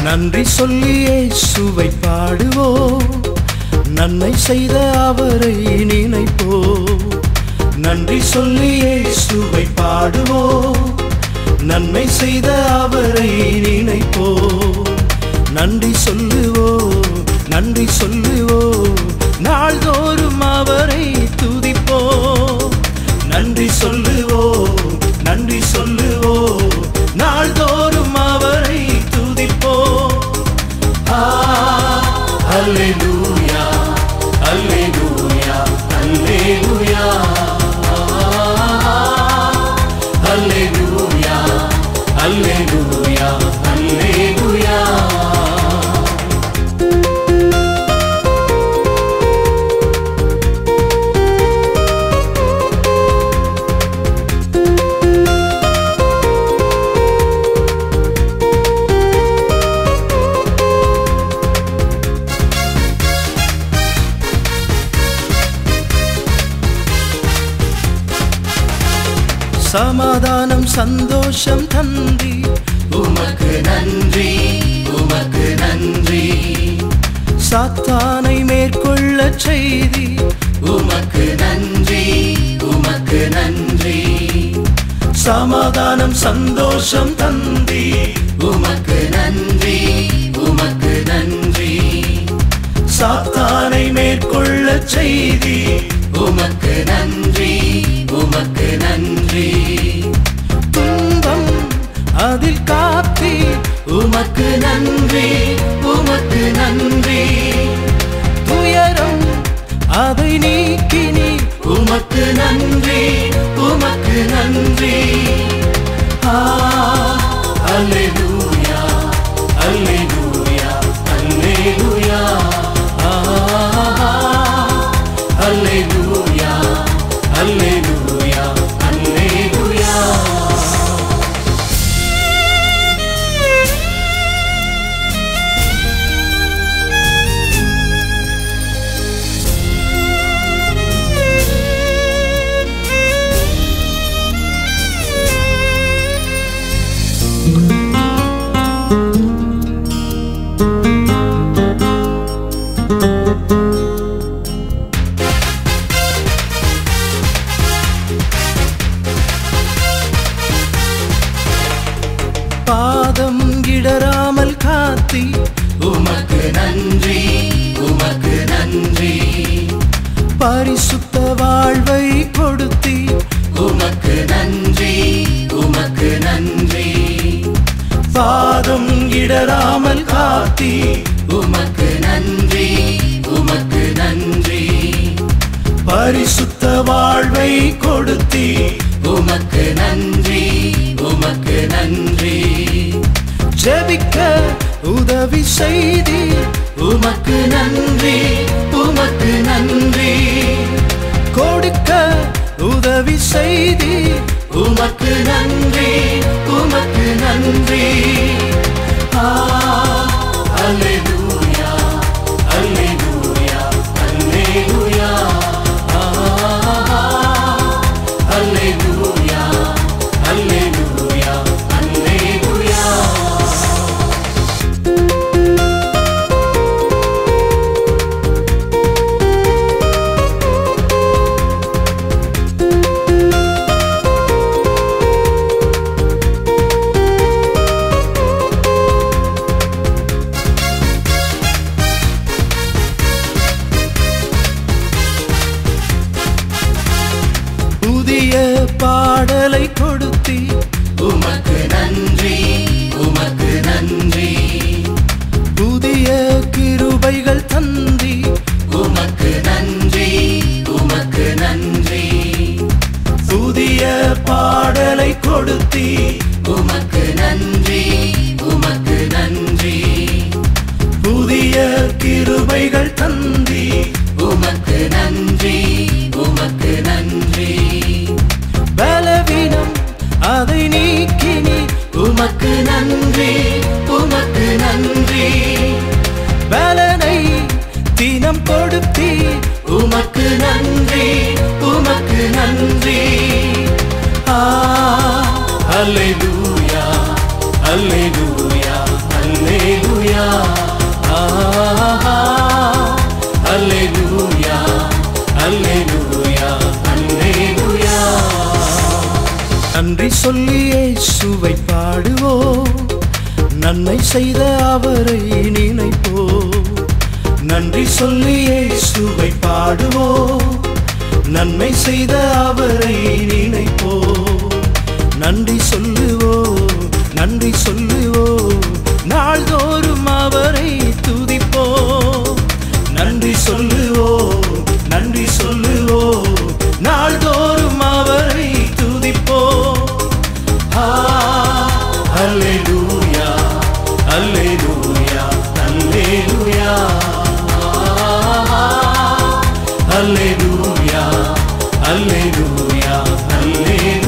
நன்றி சொல்லியே சுவை பாடுவோ நன்மை செய்த அவரை நினைப்போ நன்றி சொல்லியே சுவை பாடுவோ நன்மை செய்த அவரை நினைப்போ நன்றி சொல்லுவோ நன்றி சொல்லுவோ நாள்தோறும் அவரை துதிப்போ நன்றி சொல்லுவோ நன்றி சொல்லுவோ நாள்தோறும் அவரை துதிப்போ அல்லேலூயா அல்லேலூயா அல்லேலூயா அல்லேலூயா அல்லேலூயா அல்லேலூயா சமாதானம் சந்தோஷம் தந்தி உமக்கு நன்றி உமக்கு நன்றி சாத்தானை மேற்கொள்ள செய்தி உமக்கு நன்றி உமக்கு நன்றி சமாதானம் சந்தோஷம் தந்தி உமக்கு நன்றி உமக்கு நன்றி சாத்தானை மேற்கொள்ள செய்தி உமக்கு நன்றி உமக்கு நன்றி துன்பம் அதில் காத்தி உமக்கு நன்றி உமக்கு நன்றி துயரம் அதை நீக்கினி உமக்கு நன்றி உமக்கு நன்றி ஆ அல்லேலூயா அல்லேலூயா அல்லேலூயா ஆ அல்லேலூயா அல்லேலூயா அல்லேலூயா பாதம் இடராமல் காத்தி உமக்கு நன்றி உமக்கு நன்றி பரிசுத்த வாழ்வை கொடுத்தி உமக்கு நன்றி உமக்கு நன்றி பாதம் இடராமல் காத்தி உமக்கு நன்றி உமக்கு நன்றி பரிசுத்த வாழ்வை கொடுத்தி உமக்கு நன்றி உமக்கு நன்றி ஜெபிக்க உதவி செய்தி உமக்கு நன்றி உமக்கு நன்றி கொடுக்க உதவி செய்தி உமக்கு நன்றி உமக்கு நன்றி ஆ அல்லேலூயா அல்லேலூயா அல்லேலூயா ஆ அல்லேலூயா அல்லேலூயா அல்லேலூயா புதிய பாடலை கொடுத்தி உமக்கு நன்றி உமக்கு நன்றி புதிய கிருபைகள் தந்தி உமக்கு நன்றி உமக்கு நன்றி புதிய பாடலை கொடுத்தி உமக்கு நன்றி உமக்கு நன்றி புதிய கிருபைகள் தந்தி உமக்கு நன்றி உமக்கு நன்றி பலவீனம் அதை நீக்கினி உமக்கு நன்றி உமக்கு நன்றி பலனை தீ நன்மை செய்த அவரை நினைப்போ நன்றி சொல்லி இயேசுவை பாடுவோ நன்மை செய்த அவரை நினைப்போ நன்றி சொல்லுவோ நன்றி சொல்லுவோ நாள்தோறும் அவரை துதிப்போ நன்றி சொல்லுவோ நன்றி சொல்லுவோ நாள்தோறும் அவரை துதிப்போ அல்லேலூயா அல்லேலூயா அல்லேலூயா அல்லேலூயா அல்லேலூயா அல்லேலூயா